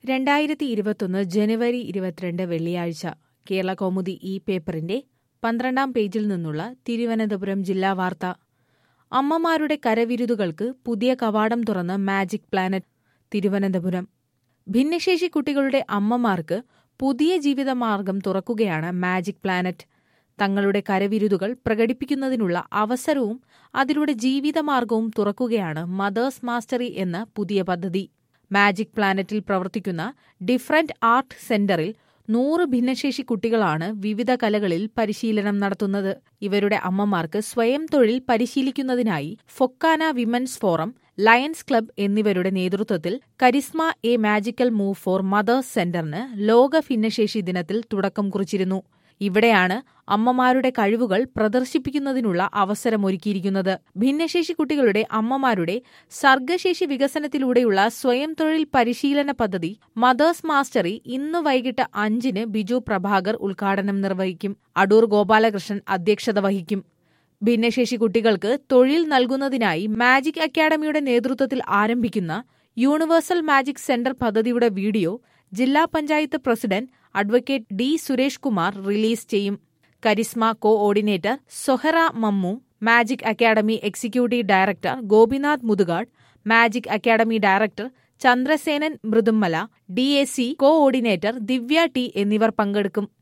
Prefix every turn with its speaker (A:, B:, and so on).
A: രണ്ടായിരത്തി ഇരുപത്തൊന്ന് ജനുവരി ഇരുപത്തിരണ്ട് വെള്ളിയാഴ്ച കേരള കൗമുദി ഈ പേപ്പറിന്റെ പന്ത്രണ്ടാം പേജിൽ നിന്നുള്ള തിരുവനന്തപുരം ജില്ലാ വാർത്ത അമ്മമാരുടെ കരവിരുതുകൾക്ക് പുതിയ കവാടം തുറന്ന് മാജിക് പ്ലാനറ്റ് തിരുവനന്തപുരം ഭിന്നശേഷി കുട്ടികളുടെ അമ്മമാർക്ക് പുതിയ ജീവിതമാർഗം തുറക്കുകയാണ് മാജിക് പ്ലാനറ്റ് തങ്ങളുടെ കരവിരുതുകൾ പ്രകടിപ്പിക്കുന്നതിനുള്ള അവസരവും അതിലൂടെ ജീവിതമാർഗവും തുറക്കുകയാണ് മദേഴ്സ് മാസ്റ്ററി എന്ന പുതിയ പദ്ധതി മാജിക് പ്ലാനറ്റിൽ പ്രവർത്തിക്കുന്ന ഡിഫറന്റ് ആർട്ട് സെന്ററിൽ നൂറ് ഭിന്നശേഷി കുട്ടികളാണ് വിവിധ കലകളിൽ പരിശീലനം നടത്തുന്നത് ഇവരുടെ അമ്മമാർക്ക് സ്വയം തൊഴിൽ പരിശീലിക്കുന്നതിനായി FOKANA women's forum lions club എന്നിവരുടെ നേതൃത്വത്തിൽ charisma a magical move for mothers സെന്ററിന് ലോക ഭിന്നശേഷി ദിനത്തിൽ തുടക്കം കുറിച്ചിരുന്നു ഇവിടെയാണ് അമ്മമാരുടെ കഴിവുകൾ പ്രദർശിപ്പിക്കുന്നതിനുള്ള അവസരമൊരുക്കിയിരിക്കുന്നത് ഭിന്നശേഷി കുട്ടികളുടെ അമ്മമാരുടെ സർഗശേഷി വികസനത്തിലൂടെയുള്ള സ്വയം തൊഴിൽ പരിശീലന പദ്ധതി മദേഴ്സ് മാസ്റ്ററി ഇന്ന് വൈകിട്ട് അഞ്ചിന് ബിജു പ്രഭാകർ ഉദ്ഘാടനം നിർവഹിക്കും അടൂർ ഗോപാലകൃഷ്ണൻ അധ്യക്ഷത വഹിക്കും ഭിന്നശേഷി കുട്ടികൾക്ക് തൊഴിൽ നൽകുന്നതിനായി മാജിക് അക്കാദമിയുടെ നേതൃത്വത്തിൽ ആരംഭിക്കുന്ന യൂണിവേഴ്സൽ മാജിക് സെന്റർ പദ്ധതിയുടെ വീഡിയോ ജില്ലാ panchayat president advocate D Suresh Kumar release ചെയ്യും charisma coordinator Sohara Mammu magic academy executive director Gopinath Muthukad magic academy director Chandrasenan Mridummala D A C coordinator Divya T എന്നിവർ പങ്കെടുക്കും